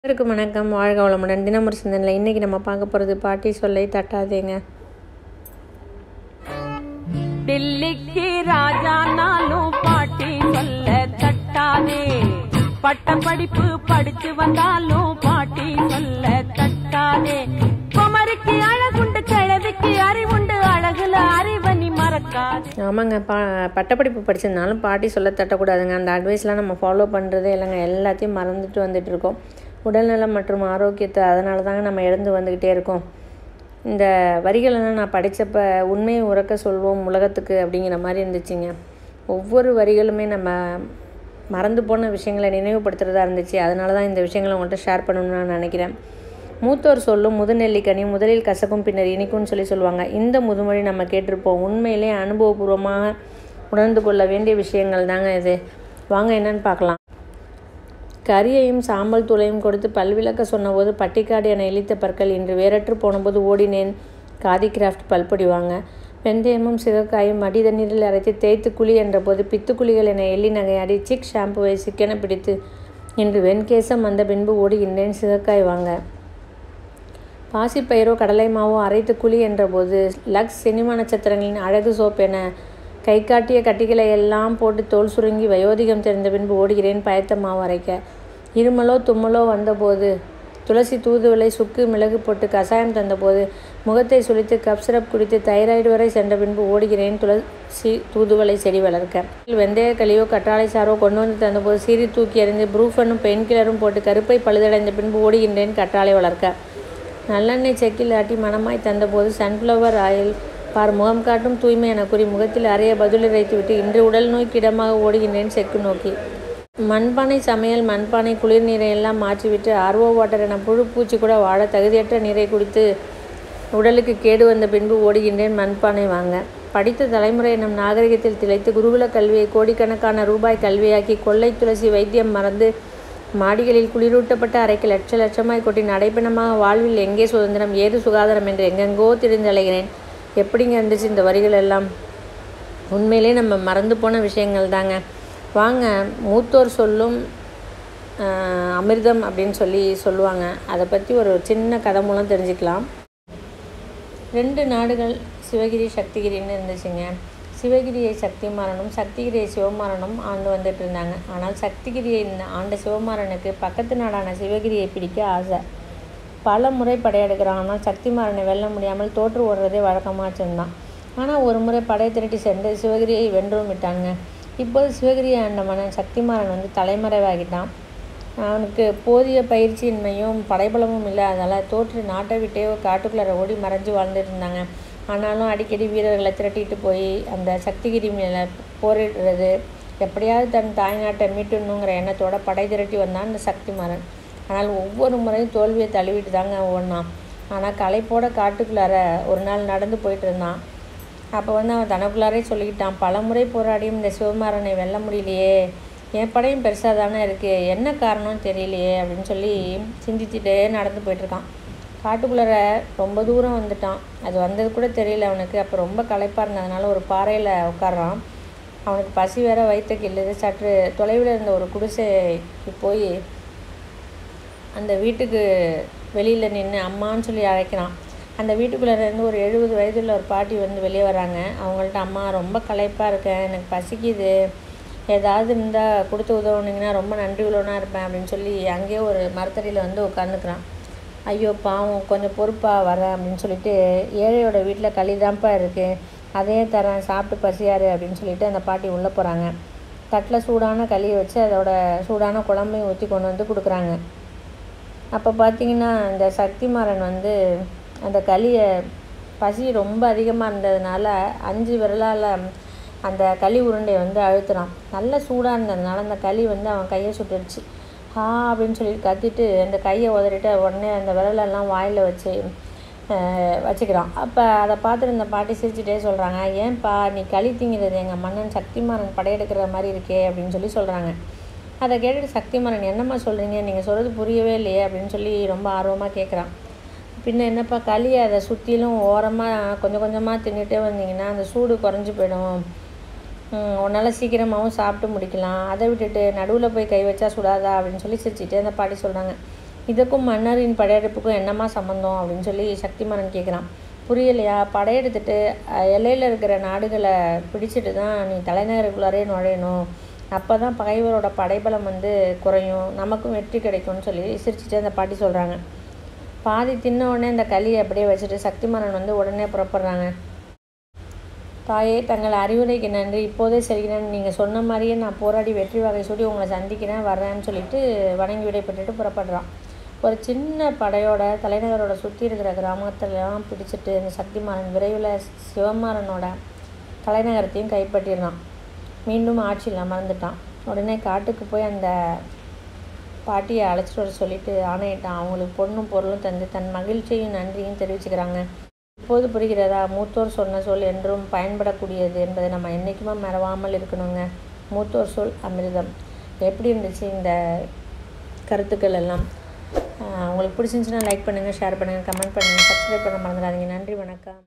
அனைவருக்கும் வணக்கம் வாழ்க வளமுடன் தினமொரு சிந்தனையில் இன்றைக்கி நம்ம பார்க்க போகிறது பாட்டி சொல்லை தட்டாதேங்க டில்லிக்கு ராஜா நானும் பாட்டி சொல்ல தட்டாதே பட்ட படிப்பு படிச்சு வந்தாலும் பாட்டி சொல்ல தட்டாதே குமரிக்கு அழகுண்டு கிழவிக்கு அறிவுண்டு அழகுல அறிவனி மறக்காதே ஆமாங்க பா பட்டப்படிப்பு படிச்சிருந்தாலும் பாட்டி சொல்ல தட்டக்கூடாதுங்க அந்த அட்வைஸ்லாம் நம்ம ஃபாலோ பண்ணுறதே இல்லைங்க எல்லாத்தையும் மறந்துட்டு வந்துட்டு இருக்கோம் உடல்நலம் மற்றும் ஆரோக்கியத்தை அதனால தாங்க நம்ம இழந்து வந்துக்கிட்டே இருக்கோம் இந்த வரிகளெல்லாம் நான் படித்தப்ப உண்மையை உறக்க சொல்வோம் உலகத்துக்கு அப்படிங்கிற மாதிரி இருந்துச்சுங்க ஒவ்வொரு வரிகளுமே நம்ம மறந்து போன விஷயங்களை நினைவுபடுத்துகிறதா இருந்துச்சு அதனால தான் இந்த விஷயங்களை உங்கள்கிட்ட ஷேர் பண்ணணும்னு நான் நினைக்கிறேன் மூத்தோர் சொல்லும் முதுநெல்லிக்கனி முதலில் கசக்கும் பின்னர் இனிக்கும்னு சொல்லி சொல்லுவாங்க இந்த முதுமொழி நம்ம கேட்டிருப்போம் உண்மையிலே அனுபவபூர்வமாக உணர்ந்து கொள்ள வேண்டிய விஷயங்கள் தாங்க இது வாங்க என்னன்னு பார்க்கலாம் கரியையும் சாம்பல் தூளையும் கொடுத்து பல்விளக்க சொன்னபோது பட்டிக்காடு என இழித்த பற்கள் இன்று வேறற்று போனபோது ஓடினேன் காதி கிராஃப்ட் பல்பொடி வாங்க வெந்தயமும் சிகக்காயும் மடி தண்ணீரில் அரைத்து தேய்த்து குழி என்றபோது பித்துக்குழிகள் என எள்ளி நகையாடி சிக் ஷாம்புவை சிக்கென பிடித்து இன்று வெண்கேசம் வந்த பின்பு ஓடுகின்றேன் சிகக்காய் வாங்க பாசிப்பயிரோ கடலை மாவோ அரைத்து குழி என்றபோது லக்ஸ் சினிமா நட்சத்திரங்களின் அழகு சோப் என கை காட்டிய கட்டிகளை எல்லாம் போட்டு தோல் சுருங்கி வயோதிகம் தெரிந்த பின்பு ஓடுகிறேன் பயத்த மாவு அரைக்க இருமலோ தும்மலோ வந்தபோது துளசி தூதுவளை சுக்கு மிளகு போட்டு கஷாயம் தந்தபோது முகத்தை சுளித்து கப் சிரப் குடித்து தைராய்டு வரை சென்ற பின்பு ஓடுகிறேன் துளசி தூதுவளை செடி வளர்க்க வெந்தயக்களியோ கற்றாழை சாரோ கொண்டு வந்து தந்தபோது சீறி தூக்கி எறிந்து ப்ரூஃபனும் பெயின் கில்லரும் போட்டு கருப்பை பழுதடைந்த பின்பு ஓடுகின்றேன் கற்றாழை வளர்க்க நல்லெண்ணெய் செக்கில் ஆட்டி மணமாய் தந்தபோது சன்ஃப்ளவர் ஆயில் பார் முகம் காட்டும் தூய்மை என கூறி முகத்தில் அறைய பதிலுரைத்துவிட்டு இன்று உடல் நோய்க்கு இடமாக ஓடுகின்றேன் செக்கு நோக்கி மண்பானை சமையல் மண்பானை குளிர் நீரை எல்லாம் மாற்றிவிட்டு ஆர்வோ வாட்டர் என புழு பூச்சி கூட வாழ தகுதியற்ற நீரை குடித்து உடலுக்கு கேடு வந்த பின்பு ஓடுகின்றேன் மண்பானை வாங்க படித்த தலைமுறை எனும் நாகரிகத்தில் திளைத்து குருகுல கல்வியை கோடிக்கணக்கான ரூபாய் கல்வியாக்கி கொள்ளை துளசி வைத்தியம் மறந்து மாடிகளில் குளிரூட்டப்பட்ட அறைக்கு லட்ச லட்சமாய் கொட்டி நடைபெணமாக வாழ்வில் எங்கே சுதந்திரம் ஏது சுகாதாரம் என்று எங்கெங்கோ திரிந்தலைகிறேன் எப்படிங்க இருந்துச்சு இந்த வரிகள் எல்லாம் உண்மையிலே நம்ம மறந்து போன விஷயங்கள் தாங்க வாங்க மூத்தோர் சொல்லும் ஆஹ், அமிர்தம் அப்படின்னு சொல்லி சொல்லுவாங்க அதை பற்றி ஒரு சின்ன கதை மூலம் தெரிஞ்சுக்கலாம் ரெண்டு நாடுகள் சிவகிரி சக்திகிரின்னு இருந்துச்சுங்க சிவகிரியை சக்திமாறனும் சக்திகிரியை சிவமாறனும் ஆண்டு வந்துட்டு இருந்தாங்க ஆனால் சக்திகிரியை ஆண்ட சிவமாறனுக்கு பக்கத்து நாடான சிவகிரியை பிடிக்க ஆசை பல முறை படையெடுக்கிறான் ஆனால் சக்திமாறனை வெல்ல முடியாமல் தோற்று ஓடுறதே வழக்கமாக வச்சுருந்தான் ஆனால் ஒரு முறை படை திரட்டி சென்று சிவகிரியை வென்றும் விட்டானுங்க இப்போது சிவகிரியை ஆண்ட மன்னன் சக்திமாறன் வந்து தலைமறைவாகிட்டான் அவனுக்கு போதிய பயிற்சியின்மையும் படைபலமும் இல்லாததால் தோற்று நாட்டை விட்டே ஒரு காட்டுக்குள்ளார ஓடி மறைஞ்சு வாழ்ந்துட்டு இருந்தாங்க ஆனாலும் அடிக்கடி வீரர்களை திரட்டிட்டு போய் அந்த சக்திகிரி மேலே போரிடுறது எப்படியாவது தன் தாய்நாட்டை மீட்டுணுங்கிற எண்ணத்தோட படை திரட்டி வந்தான் இந்த சக்திமாறன் ஆனால் ஒவ்வொரு முறையும் தோல்வியை தழுவிட்டு தாங்க ஓடினான் ஆனால் களைப்போட காட்டுக்குள்ளார ஒரு நாள் நடந்து போயிட்டு இருந்தான் அப்போ வந்து அவன் தனக்குள்ளாரே சொல்லிக்கிட்டான் பல முறை போராடியும் இந்த சிவமாறனை வெல்ல முடியலையே என் படையும் பெருசாக தானே இருக்குது என்ன காரணம்னு தெரியலையே அப்படின்னு சொல்லி சிந்திச்சுட்டே நடந்து போயிட்டுருக்கான் காட்டுக்குள்ளார ரொம்ப தூரம் வந்துட்டான் அது வந்தது கூட தெரியல அவனுக்கு அப்போ ரொம்ப களைப்பாக இருந்ததுனால ஒரு பாறையில் உட்கார்றான் அவனுக்கு பசி வேற வயிற்று கிள்ளுது சற்று தொலைவில் இருந்த ஒரு குடிசைக்கு போய் அந்த வீட்டுக்கு வெளியில் நின்று அம்மான்னு சொல்லி அழைக்கிறான் அந்த வீட்டுக்குள்ளே இருந்து ஒரு எழுபது வயதுள்ள ஒரு பாட்டி வந்து வெளியே வராங்க அவங்கள்ட்ட அம்மா ரொம்ப களைப்பாக இருக்கேன் எனக்கு பசிக்குது ஏதாவது இருந்தால் கொடுத்து உதவுனீங்கன்னா ரொம்ப நன்றி உள்ளவனாக இருப்பேன் அப்படின்னு சொல்லி அங்கேயே ஒரு மரத்தடியில் வந்து உட்காந்துக்கிறான் ஐயோ பாவம் கொஞ்சம் பொறுப்பாக வரேன் அப்படின்னு சொல்லிட்டு ஏழையோட வீட்டில் களி தான்ப்பா இருக்குது அதையே தரேன் சாப்பிட்டு பசியாரு அப்படின்னு சொல்லிட்டு அந்த பாட்டி உள்ளே போகிறாங்க தட்டில் சூடான களியை வச்சு அதோட சூடான குழம்பையும் ஊற்றி கொண்டு வந்து கொடுக்குறாங்க அப்போ பார்த்தீங்கன்னா இந்த சக்திமாறன் வந்து அந்த களியை பசி ரொம்ப அதிகமாக இருந்ததுனால அஞ்சு விரலால் அந்த களி உருண்டையை வந்து அழுத்துறான் நல்ல சூடாக இருந்ததுனால அந்த களி வந்து அவன் கையை சுட்டுடுச்சு ஹா அப்படின்னு சொல்லிட்டு கத்திட்டு அந்த கையை உதறிட்டு உடனே அந்த விரலெல்லாம் வாயில் வச்சு அஹ், வச்சுக்கிறான் அப்போ அதை பார்த்துட்டு இந்த பாட்டி சிரிச்சுட்டே சொல்கிறாங்க ஏன்பா நீ களி திங்கிறது எங்கள் மன்னன் சக்திமாறன் படையெடுக்கிற மாதிரி இருக்கே அப்படின்னு சொல்லி சொல்கிறாங்க அதை கேட்டுட்டு சக்திமாறன் என்னம்மா சொல்கிறீங்க நீங்கள் சொல்கிறது புரியவே இல்லையே அப்படின்னு சொல்லி ரொம்ப ஆர்வமாக கேட்குறான் பின்ன என்னப்பா களியை அதை சுற்றிலும் ஓரமாக கொஞ்சம் கொஞ்சமாக தின்னுட்டே வந்தீங்கன்னா அந்த சூடு குறைஞ்சி போயிடும் உன்னால் சீக்கிரமாகவும் சாப்பிட்டு முடிக்கலாம் அதை விட்டுட்டு நடுவில் போய் கை வச்சா சுடாதா அப்படின்னு சொல்லி சிரிச்சிட்டு அந்த பாட்டி சொல்கிறாங்க இதுக்கும் மன்னரின் படையெடுப்புக்கும் என்னம்மா சம்மந்தம் அப்படின்னு சொல்லி சக்திமாறன் கேட்குறான் புரியலையா படையெடுத்துட்டு அஹ், எல்லையில் இருக்கிற நாடுகளை பிடிச்சிட்டு தான் நீ தலைநகருக்குள்ளாரே நுழையணும் அப்போ தான் பகைவரோட படைபலம் வந்து குறையும் நமக்கும் வெற்றி கிடைக்கும்னு சொல்லி சிரிச்சுட்டு அந்த பாட்டி சொல்கிறாங்க பாதி தின்ன உடனே இந்த களியை அப்படியே வச்சுட்டு சக்திமாறன் வந்து உடனே புறப்படுறாங்க தாயே தங்கள் அறிவுரைக்கு நன்றி இப்போதே செல்கிறேன் நீங்கள் சொன்ன மாதிரியே நான் போராடி வெற்றி வகை சூடி உங்களை சந்திக்கிறேன் வர்றேன்னு சொல்லிட்டு வணங்கி விடைபெற்றுட்டு புறப்படுறான் ஒரு சின்ன படையோட தலைநகரோட சுற்றி இருக்கிற கிராமத்திலலாம் பிடிச்சிட்டு இந்த சக்திமாறன் விரைவில் சிவமாறனோட தலைநகரத்தையும் கைப்பற்றிடுறான் மீண்டும் ஆட்சியில் அமர்ந்துட்டான் உடனே காட்டுக்கு போய் அந்த பாட்டியை அழைச்சிட்டு வர சொல்லிட்டு ஆணையிட்டான் அவங்களுக்கு பொண்ணும் பொருளும் தந்து தன் மகிழ்ச்சியும் நன்றியும் தெரிவிச்சுக்கிறாங்க இப்போது புரிகிறதா மூத்தோர் சொன்ன சொல் என்றும் பயன்படக்கூடியது என்பதை நம்ம என்றைக்குமே மறவாமல் இருக்கணுங்க மூத்தோர் சொல் அமிர்தம் எப்படி இருந்துச்சு இந்த கருத்துக்கள் எல்லாம் ஆஹ் உங்களுக்கு பிடிச்சிருந்துச்சுன்னா லைக் பண்ணுங்கள் ஷேர் பண்ணுங்கள் கமெண்ட் பண்ணுங்கள் சப்ஸ்கிரைப் பண்ண மறந்துடாதீங்க நன்றி வணக்கம்